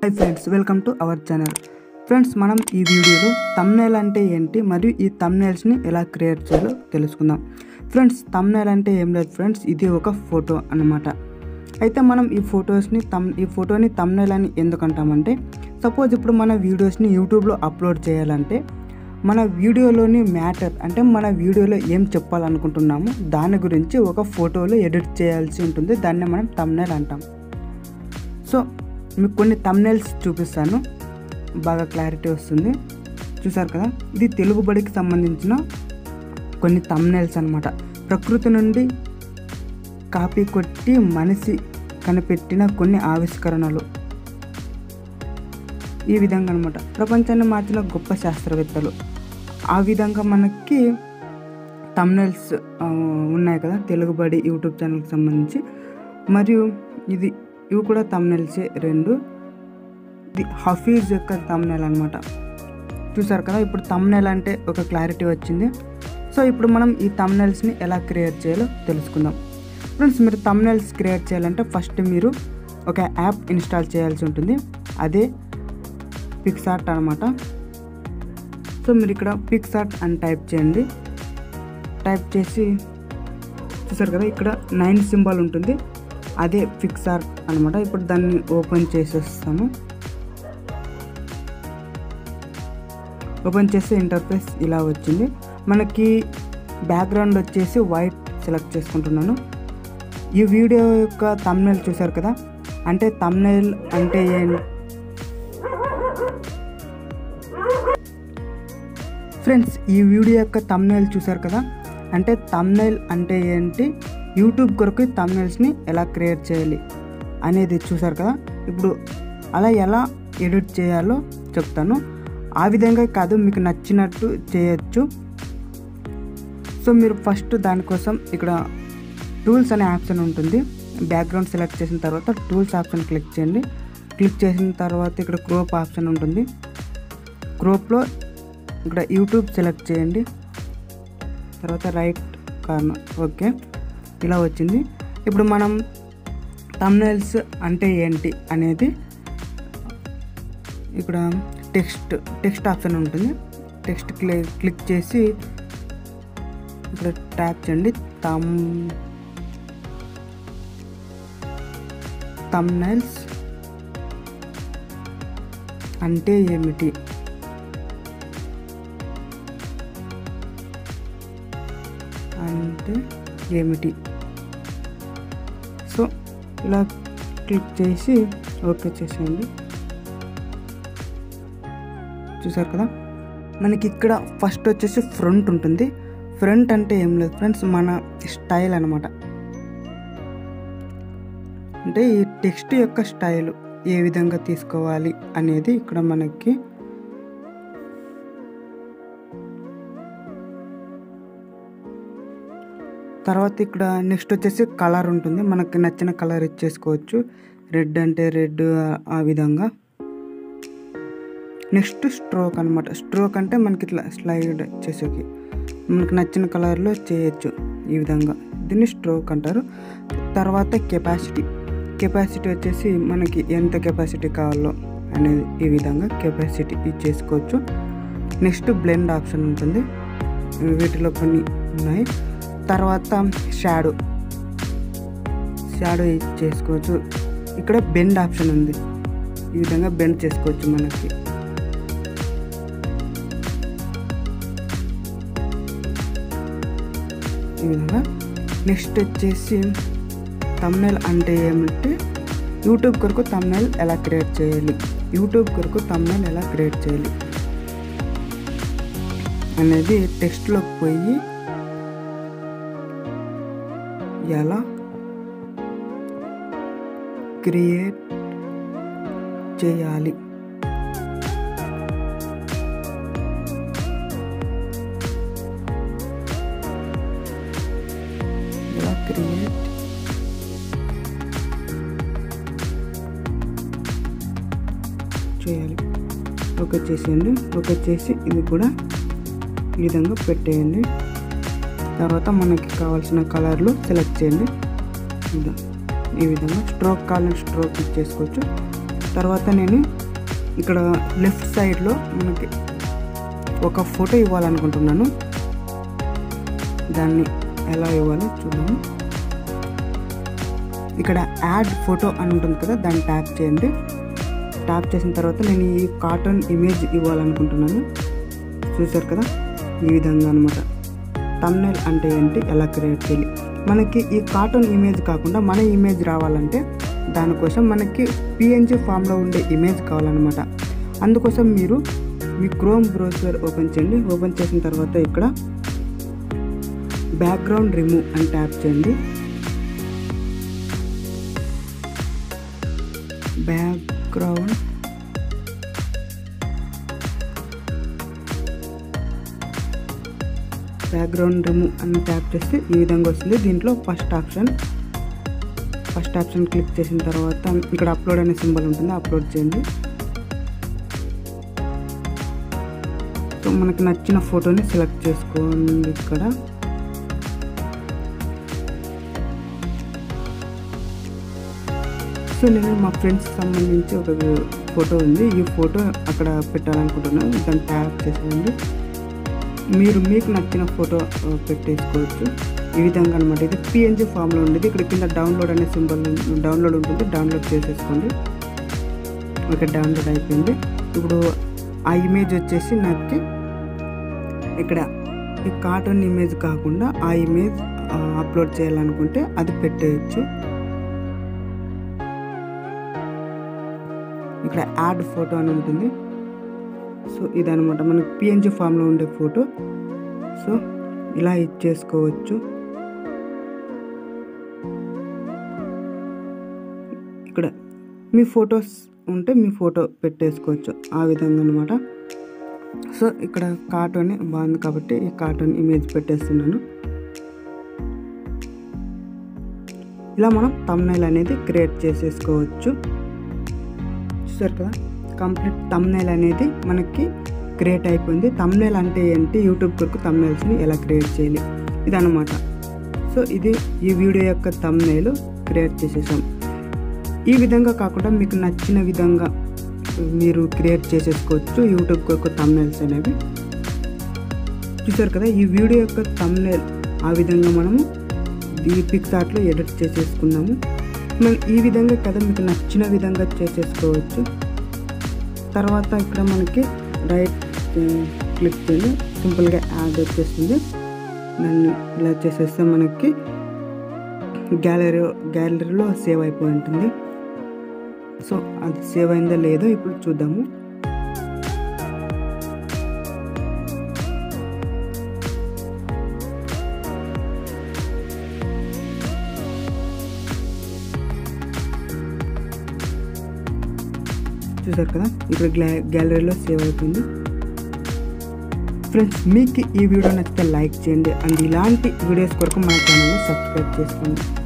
hi friends welcome to our channel friends మనం ఈ వీడియోలో తమ్నేల్ అంటే ఏంటి మరియు ఈ తమ్నేల్స్ని ఎలా క్రియేట్ చేయాలో తెలుసుకుందాం ఫ్రెండ్స్ తమ్నేల్ అంటే ఏం లేదు ఫ్రెండ్స్ ఇది ఒక ఫోటో అన్నమాట అయితే మనం ఈ ఫొటోస్ని తమ్ ఈ ఫోటోని తమ్నేల్ అని ఎందుకు అంటామంటే సపోజ్ ఇప్పుడు మన వీడియోస్ని యూట్యూబ్లో అప్లోడ్ చేయాలంటే మన వీడియోలోని మ్యాటర్ అంటే మన వీడియోలో ఏం చెప్పాలనుకుంటున్నామో దాని గురించి ఒక ఫోటోలో ఎడిట్ చేయాల్సి ఉంటుంది దాన్ని మనం తమ్నేల్ అంటాం సో మీకు కొన్ని తమ్నెల్స్ చూపిస్తాను బాగా క్లారిటీ వస్తుంది చూసారు కదా ఇది తెలుగు బడికి సంబంధించిన కొన్ని తమ్నెల్స్ అన్నమాట ప్రకృతి నుండి కాపీ కొట్టి మనిషి కనిపెట్టిన కొన్ని ఆవిష్కరణలు ఈ విధంగా అనమాట ప్రపంచాన్ని మార్చిన గొప్ప శాస్త్రవేత్తలు ఆ విధంగా మనకి తమ్నెల్స్ ఉన్నాయి కదా తెలుగుబడి యూట్యూబ్ ఛానల్కి సంబంధించి మరియు ఇది ఇవి కూడా తమ్నెల్సే రెండు ఇది హఫీజ్ యొక్క తమ్నెల్ అనమాట చూసారు కదా ఇప్పుడు తమ్నెల్ అంటే ఒక క్లారిటీ వచ్చింది సో ఇప్పుడు మనం ఈ తమ్నెల్స్ని ఎలా క్రియేట్ చేయాలో తెలుసుకుందాం ఫ్రెండ్స్ మీరు తమ్నెల్స్ క్రియేట్ చేయాలంటే ఫస్ట్ మీరు ఒక యాప్ ఇన్స్టాల్ చేయాల్సి ఉంటుంది అదే పిక్సార్ట్ అనమాట సో మీరు ఇక్కడ పిక్సార్ట్ అని టైప్ చేయండి టైప్ చేసి చూసారు కదా ఇక్కడ నైన్ సింబల్ ఉంటుంది అదే పిక్సార్ట్ అనమాట ఇప్పుడు దాన్ని ఓపెన్ చేసేస్తాము ఓపెన్ చేస్తే ఇంటర్ఫేస్ ఇలా వచ్చింది మనకి బ్యాక్గ్రౌండ్ వచ్చేసి వైట్ సెలెక్ట్ చేసుకుంటున్నాను ఈ వీడియో యొక్క తమ్నైల్ చూసారు కదా అంటే తమ్నైల్ అంటే ఏంటి ఫ్రెండ్స్ ఈ వీడియో యొక్క తమ్నైల్ చూసారు కదా అంటే తమ్నైల్ అంటే ఏంటి యూట్యూబ్ కొరకు తమ్నైల్స్ని ఎలా క్రియేట్ చేయాలి అనేది చూసారు కదా ఇప్పుడు అలా ఎలా ఎడిట్ చేయాలో చెప్తాను ఆ విధంగా కాదు మీకు నచ్చినట్టు చేయొచ్చు సో మీరు ఫస్ట్ దానికోసం ఇక్కడ టూల్స్ అనే ఆప్షన్ ఉంటుంది బ్యాక్గ్రౌండ్ సెలెక్ట్ చేసిన తర్వాత టూల్స్ ఆప్షన్ క్లిక్ చేయండి క్లిక్ చేసిన తర్వాత ఇక్కడ క్రోప్ ఆప్షన్ ఉంటుంది క్రోప్లో ఇక్కడ యూట్యూబ్ సెలెక్ట్ చేయండి తర్వాత రైట్ కార్నర్ ఓకే ఇలా వచ్చింది ఇప్పుడు మనం తమ్నైల్స్ అంటే ఏంటి అనేది ఇక్కడ టెక్స్ట్ టెక్స్ట్ ఆప్షన్ ఉంటుంది టెక్స్ట్ క్లి క్లిక్ చేసి ఇక్కడ ట్యాప్ చేయండి తమ్ తమ్నైల్స్ అంటే ఏమిటి అంటే ఏమిటి సో ఇలా క్లిక్ చేసి ఓకే చేసేయండి చూసారు కదా మనకి ఇక్కడ ఫస్ట్ వచ్చేసి ఫ్రంట్ ఉంటుంది ఫ్రంట్ అంటే ఏం లేదు ఫ్రెండ్స్ మన స్టైల్ అనమాట అంటే ఈ టెక్స్ట్ యొక్క స్టైల్ ఏ విధంగా తీసుకోవాలి అనేది ఇక్కడ మనకి తర్వాత ఇక్కడ నెక్స్ట్ వచ్చేసి కలర్ ఉంటుంది మనకి నచ్చిన కలర్ ఇచ్చేసుకోవచ్చు రెడ్ అంటే రెడ్ ఆ విధంగా నెక్స్ట్ స్ట్రోక్ అనమాట స్ట్రోక్ అంటే మనకి ఇట్లా స్లైడ్ చేసేకి మనకు నచ్చిన కలర్లో చేయొచ్చు ఈ విధంగా దీన్ని స్ట్రోక్ అంటారు తర్వాత కెపాసిటీ కెపాసిటీ వచ్చేసి మనకి ఎంత కెపాసిటీ కావాలో అనేది ఈ విధంగా కెపాసిటీ ఇచ్చేసుకోవచ్చు నెక్స్ట్ బ్లెండ్ ఆప్షన్ ఉంటుంది వీటిలో కొన్ని ఉన్నాయి తర్వాత షాడో షాడో చేసుకోవచ్చు ఇక్కడ బెండ్ ఆప్షన్ ఉంది ఈ విధంగా బెండ్ చేసుకోవచ్చు మనకి ఈ విధంగా నెక్స్ట్ వచ్చేసి తమ్నైల్ అంటే ఏమంటే యూట్యూబ్ కొరకు తమ్నైల్ ఎలా క్రియేట్ చేయాలి యూట్యూబ్ కొరకు తమ్నైల్ ఎలా క్రియేట్ చేయాలి అనేది టెక్స్ట్లోకి పోయి ఎలా క్రియేట్ చేయాలి ఎలా క్రియేట్ చేయాలి ఓకే చేసేయండి ఓకే చేసి ఇది కూడా ఈ విధంగా పెట్టేయండి తర్వాత మనకి కావాల్సిన కలర్లు సెలెక్ట్ చేయండి ఇలా ఈ విధంగా స్ట్రోక్ కావాలని స్ట్రోక్ ఇచ్చేసుకోవచ్చు తర్వాత నేను ఇక్కడ లెఫ్ట్ సైడ్లో మనకి ఒక ఫోటో ఇవ్వాలనుకుంటున్నాను దాన్ని ఎలా ఇవ్వాలో చూద్దాము ఇక్కడ యాడ్ ఫోటో అని ఉంటుంది కదా దాన్ని ట్యాప్ చేయండి ట్యాప్ చేసిన తర్వాత నేను ఈ కాటన్ ఇమేజ్ ఇవ్వాలనుకుంటున్నాను చూసారు కదా ఈ విధంగా అనమాట తమ్నైల్ అంటే ఏంటి ఎలా క్రియేట్ చేయాలి మనకి ఈ కాటన్ ఇమేజ్ కాకుండా మన ఇమేజ్ రావాలంటే దానికోసం మనకి పిఎన్జి ఫామ్లో ఉండే ఇమేజ్ కావాలన్నమాట అందుకోసం మీరు మీ క్రోమ్ బ్రౌజర్ ఓపెన్ చేయండి ఓపెన్ చేసిన తర్వాత ఇక్కడ బ్యాక్గ్రౌండ్ రిమూవ్ అని ట్యాప్ చేయండి బ్యాక్గ్రౌండ్ బ్యాక్గ్రౌండ్ రిమూవ్ అని ట్యాప్ చేస్తే ఈ విధంగా వస్తుంది దీంట్లో first option first option click చేసిన తర్వాత ఇక్కడ అప్లోడ్ అనే సింబల్ ఉంటుంది అప్లోడ్ చేయండి సో మనకి నచ్చిన ఫోటోని సెలెక్ట్ చేసుకోండి ఇక్కడ సో నేను మా ఫ్రెండ్స్ సంబంధించి ఒక ఫోటో ఉంది ఈ ఫోటో అక్కడ పెట్టాలనుకుంటున్నాను దాన్ని ట్యాప్ చేసేయండి మీరు మీకు నచ్చిన ఫోటో పెట్టేసుకోవచ్చు ఈ విధంగా అనమాట ఇది పిఎన్జీ ఫామ్లో ఉండేది ఇక్కడ కింద డౌన్లోడ్ అనే సింబల్ డౌన్లోడ్ ఉంటుంది డౌన్లోడ్ చేసేసుకోండి ఓకే డౌన్లోడ్ అయిపోయింది ఇప్పుడు ఆ ఇమేజ్ వచ్చేసి నాకు ఇక్కడ ఈ కార్టూన్ ఇమేజ్ కాకుండా ఆ ఇమేజ్ అప్లోడ్ చేయాలనుకుంటే అది పెట్టేయచ్చు ఇక్కడ యాడ్ ఫోటో అని ఉంటుంది సో ఇదనమాట మనకి పిఎన్జి ఫామ్లో ఉండే ఫోటో సో ఇలా ఇచ్చేసుకోవచ్చు ఇక్కడ మీ ఫొటోస్ ఉంటే మీ ఫోటో పెట్టేసుకోవచ్చు ఆ విధంగా అనమాట సో ఇక్కడ కార్టూన్ బాగుంది కాబట్టి ఈ కార్టూన్ ఇమేజ్ పెట్టేస్తున్నాను ఇలా మనం తమ్నైల్ అనేది క్రియేట్ చేసేసుకోవచ్చు చూసారు కదా కంప్లీట్ తమ్నైల్ అనేది మనకి క్రియేట్ అయిపోయింది తమ్నైల్ అంటే ఏంటి యూట్యూబ్ కొరకు తమ్నైల్స్ని ఎలా క్రియేట్ చేయాలి ఇదన్నమాట సో ఇది ఈ వీడియో యొక్క తమ్నైల్ క్రియేట్ చేసేసాం ఈ విధంగా కాకుండా మీకు నచ్చిన విధంగా మీరు క్రియేట్ చేసేసుకోవచ్చు యూట్యూబ్ కొరకు తమ్నైల్స్ అనేవి చూసారు కదా ఈ వీడియో యొక్క తమ్నైల్ ఆ విధంగా మనము ఈ పిక్స్ ఆర్ట్లో ఎడిట్ చేసేసుకున్నాము మనం ఈ విధంగా కదా మీకు నచ్చిన విధంగా చేసేసుకోవచ్చు తర్వాత ఇక్కడ మనకి రైట్ క్లిక్ చేయండి సింపుల్గా యాడ్ వచ్చేస్తుంది దాన్ని ఇలా చేసేస్తే మనకి గ్యాలరీ గ్యాలరీలో సేవ్ అయిపోయి ఉంటుంది సో అది సేవ్ అయిందో లేదో ఇప్పుడు చూద్దాము చూసారు కదా ఇక్కడ గ్యాలరీలో సేవ్ అయిపోయింది ఫ్రెండ్స్ మీకు ఈ వీడియో నచ్చితే లైక్ చేయండి అండ్ ఇలాంటి వీడియోస్ కొరకు మన ఛానల్ని సబ్స్క్రైబ్ చేసుకోండి